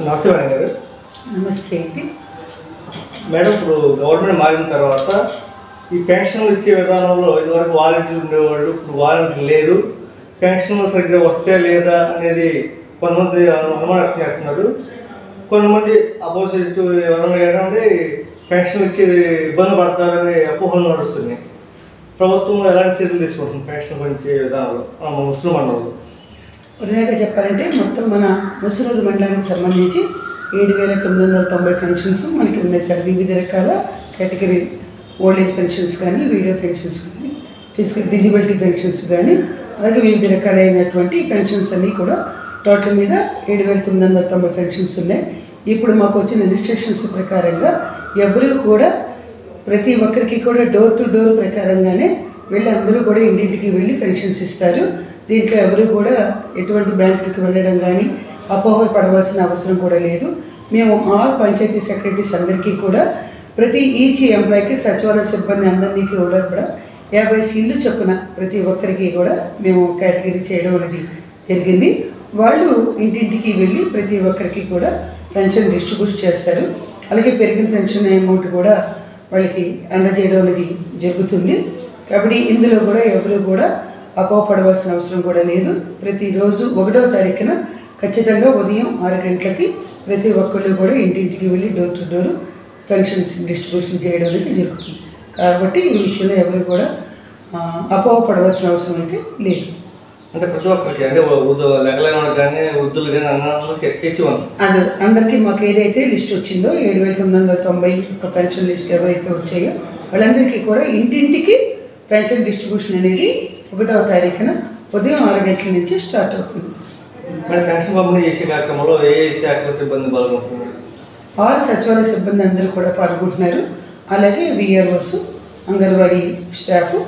నమస్తే మేడం గారు నమస్తే అండి మేడం ఇప్పుడు గవర్నమెంట్ మారిన తర్వాత ఈ పెన్షన్లు ఇచ్చే విధానంలో ఇదివరకు వాలంటీర్లు ఉండేవాళ్ళు ఇప్పుడు వాలంటీర్ లేరు పెన్షన్లు సరిగ్గా వస్తాయా లేదా అనేది కొంతమంది అనుమానం వ్యక్తం చేస్తున్నారు కొంతమంది అపోజిట్ ఎవరైనా ఏంటంటే పెన్షన్ ఇచ్చి ఇబ్బంది పడతారనే అపోహలు నడుస్తున్నాయి ప్రభుత్వం ఎలాంటి చర్యలు తీసుకుంటుంది పెన్షన్ గురించి విధానంలో ఆ ముస్లిం మండలంలో ఉదయంగా చెప్పాలంటే మొత్తం మన ముసలూరు మండలానికి సంబంధించి ఏడు వేల తొమ్మిది వందల తొంభై పెన్షన్స్ మనకి ఉన్నాయి సార్ వివిధ రకాల కేటగిరీ ఓల్డ్ ఏజ్ పెన్షన్స్ కానీ వీడియో పెన్షన్స్ కానీ ఫిజికల్ డిజిబిలిటీ పెన్షన్స్ కానీ అలాగే వివిధ రకాలైనటువంటి పెన్షన్స్ అన్నీ కూడా టోటల్ మీద ఏడు వేల తొమ్మిది వందల తొంభై పెన్షన్స్ ఉన్నాయి ఇప్పుడు మాకు వచ్చిన రిజిస్ట్రేషన్స్ ప్రకారంగా ఎవరు కూడా ప్రతి ఒక్కరికి కూడా డోర్ టు డోర్ ప్రకారంగానే వెళ్ళి అందరూ కూడా ఇంటింటికి వెళ్ళి పెన్షన్స్ ఇస్తారు దీంట్లో ఎవరు కూడా ఎటువంటి బ్యాంకులకు వెళ్ళడం కానీ అపోహలు పడవలసిన అవసరం కూడా లేదు మేము ఆల్ పంచాయతీ సెక్రటరీస్ అందరికీ కూడా ప్రతి ఈచ్ ఎంప్లాయీకి సచివాలయ సిబ్బంది అందరినీ కూడా కూడా యాభై సీళ్ళు చొప్పున ప్రతి ఒక్కరికి కూడా మేము కేటగిరీ చేయడం అనేది జరిగింది వాళ్ళు ఇంటింటికి వెళ్ళి ప్రతి ఒక్కరికి కూడా పెన్షన్ డిస్ట్రిబ్యూట్ చేస్తారు అలాగే పెరిగిన పెన్షన్ అమౌంట్ కూడా వాళ్ళకి అందజేయడం అనేది జరుగుతుంది కాబట్టి ఇందులో కూడా ఎవరు కూడా అపోహపడవలసిన అవసరం కూడా లేదు ప్రతిరోజు ఒకటో తారీఖున ఖచ్చితంగా ఉదయం ఆరు గంటలకి ప్రతి ఒక్కళ్ళు కూడా ఇంటింటికి వెళ్ళి door to door pension distribution చేయడం అనేది జరుగుతుంది కాబట్టి ఈ విషయంలో ఎవరు కూడా ఆ, అపోహపడవలసిన అవసరం అయితే లేదు అంటే ప్రతి ఒక్కరికి అంటే వృద్ధు లెగలేని వాళ్ళకి కానీ వృద్ధులు కానీ అన్నకి ఇచ్చి ఉంది అది అందరికీ మాకు ఏదైతే లిస్ట్ వచ్చిందో ఏడు వేల తొమ్మిది వందల తొంభై ఒక్క పెన్షన్ లిస్ట్ ఎవరైతే వచ్చాయో వాళ్ళందరికీ కూడా ఇంటింటికి పెన్షన్ డిస్ట్రిబ్యూషన్ అనేది ఒకటవ తారీఖున ఉదయం ఆరు గంటల నుంచి స్టార్ట్ అవుతుంది మరి పెన్షన్ పంపిణీ చేసే కార్యక్రమంలో ఏ ఏ శాఖల సిబ్బంది పాల్గొంటున్నారు ఆరు సచివాలయ సిబ్బంది అందరూ కూడా పాల్గొంటున్నారు అలాగే విఆర్ఓస్ అంగన్వాడీ స్టాఫ్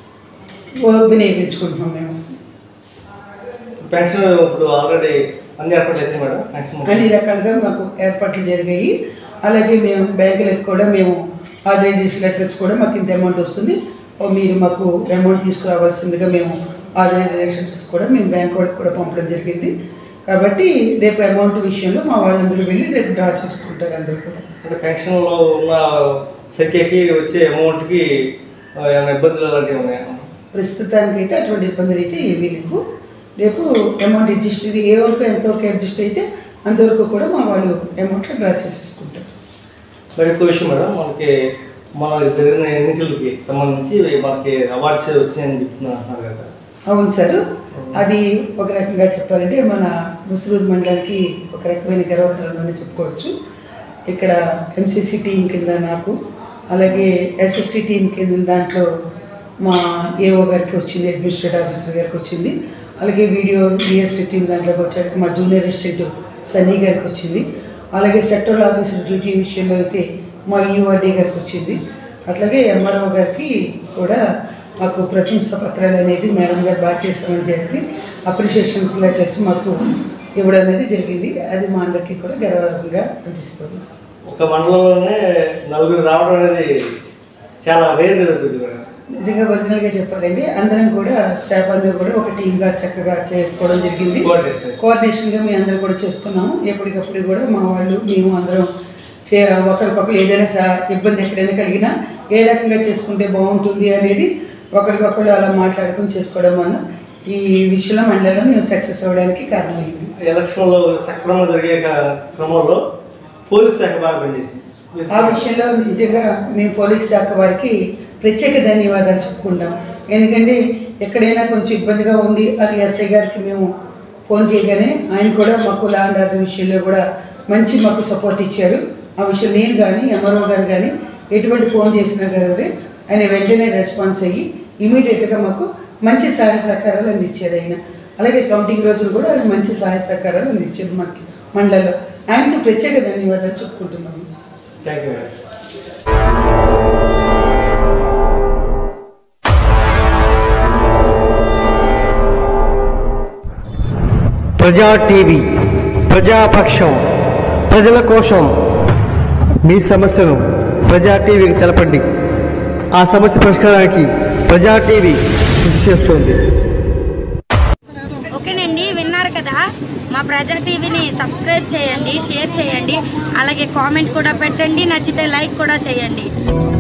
వినియోగించుకుంటున్నాం మేము పెన్షన్ ఇప్పుడు ఆల్రెడీ అన్ని ఏర్పాట్లు అయితే మేడం పెన్షన్ అన్ని రకాలుగా మాకు ఏర్పాట్లు జరిగాయి అలాగే మేము బ్యాంకులకు కూడా మేము ఆథరైజేషన్ లెటర్స్ కూడా మాకు ఇంత అమౌంట్ వస్తుంది ఓ మీరు మాకు అమౌంట్ తీసుకురావాల్సిందిగా మేము ఆథరైజేషన్స్ కూడా మేము బ్యాంక్ వాళ్ళకి కూడా పంపడం జరిగింది కాబట్టి రేపు అమౌంట్ విషయంలో మా వాళ్ళందరూ వెళ్ళి రేపు డ్రా చేసుకుంటారు అందరూ కూడా అంటే పెన్షన్లో ఉన్న సంఖ్యకి వచ్చే అమౌంట్కి ఆ, ఏమైనా ఇబ్బందులు అలాంటివి ఉన్నాయా ప్రస్తుతానికి అయితే అటువంటి ఇబ్బందులు అయితే ఏమీ లేవు రేపు అమౌంట్ అడ్జస్ట్ ఇది ఏ వరకు ఎంతవరకు అడ్జస్ట్ అయితే అంతవరకు కూడా మా వాళ్ళు అమౌంట్ డ్రా చేసేసుకుంటారు మరి ఇంకో విషయం మేడం మనకి మన జరిగిన ఎన్నికలకి సంబంధించి మనకి అవార్డ్స్ వచ్చాయని చెప్తున్నారు కదా అవును సార్ అది ఒక రకంగా చెప్పాలంటే మన ముసలూరు మండలానికి ఒక రకమైన గర్వకారణమని చెప్పుకోవచ్చు ఇక్కడ ఎంసీసీ టీం కింద నాకు అలాగే ఎస్ఎస్టీ టీం కింద దాంట్లో మా ఏఓ గారికి వచ్చింది అడ్మినిస్ట్రేటివ్ ఆఫీసర్ గారికి వచ్చింది అలాగే వీడియో డిఎస్టీ టీం దాంట్లోకి వచ్చాక మా జూనియర్ అసిస్టెంట్ సన్నీ గారికి వచ్చింది అలాగే సెక్టరల్ ఆఫీసర్ డ్యూటీ విషయంలో అయితే మా యూఆర్డీ గారికి వచ్చింది అట్లాగే ఎంఆర్ఓ గారికి కూడా మాకు ప్రశంసా పత్రాలు అనేది మేడం గారు బాగా చేసామని చెప్పి అప్రిషియేషన్స్ లెటర్స్ మాకు ఇవ్వడం అనేది జరిగింది అది మా అందరికీ కూడా గర్వంగా అనిపిస్తుంది ఒక మండలంలోనే నలుగురు రావడం అనేది చాలా రేర్ జరుగుతుంది మేడం నిజంగా ఒరిజినల్గా చెప్పాలండి అందరం కూడా స్టాఫ్ అందరూ కూడా ఒక టీమ్గా చక్కగా చేసుకోవడం జరిగింది కోఆర్డినేషన్ కోఆర్డినేషన్గా మేము అందరూ కూడా చేస్తున్నాము ఎప్పటికప్పుడు కూడా మా వాళ్ళు మేము అందరం చే ఒకరికొకరు ఏదైనా సా ఇబ్బంది ఎక్కడైనా కలిగినా ఏ రకంగా చేసుకుంటే బాగుంటుంది అనేది ఒకరికొకరు అలా మాట్లాడుకుని చేసుకోవడం వల్ల ఈ విషయంలో మండలంలో మేము సక్సెస్ అవ్వడానికి కారణమైంది ఎలక్షన్లో సక్రమంగా జరిగే క- క్రమంలో పోలీస్ శాఖ బాగా పనిచేసింది ఆ విషయంలో నిజంగా మేము పోలీస్ శాఖ వారికి ప్రత్యేక ధన్యవాదాలు చెప్పుకుంటాం ఎందుకంటే ఎక్కడైనా కొంచెం ఇబ్బందిగా ఉంది అని ఎస్ఐ గారికి మేము ఫోన్ చేయగానే ఆయన కూడా మాకు ల్యాండ్ ఆర్డర్ విషయంలో కూడా మంచి మాకు సపోర్ట్ ఇచ్చారు ఆ విషయం నేను కానీ ఎంఆర్ఓ గారు కానీ ఎటువంటి ఫోన్ చేసినా కానీ ఆయన వెంటనే రెస్పాన్స్ అయ్యి ఇమీడియట్గా మాకు మంచి సహాయ సహకారాలు అందించారు ఆయన అలాగే కౌంటింగ్ రోజులు కూడా ఆయన మంచి సహాయ సహకారాలు అందించారు మనకి మండలంలో ఆయనకి ప్రత్యేక ధన్యవాదాలు చెప్పుకుంటున్నాము thank you madam Praja TV ప్రజాపక్షం ప్రజల కోసం మీ సమస్యను ప్రజా టీవీకి తెలపండి ఆ సమస్య పరిష్కారానికి ప్రజా టీవీ కృషి చేస్తుంది ఒక ఓకేనండి విన్నారు కదా మా ప్రజా టీవీని సబ్స్క్రైబ్ చేయండి షేర్ చేయండి అలాగే కామెంట్ కూడా పెట్టండి నచ్చితే లైక్ కూడా చేయండి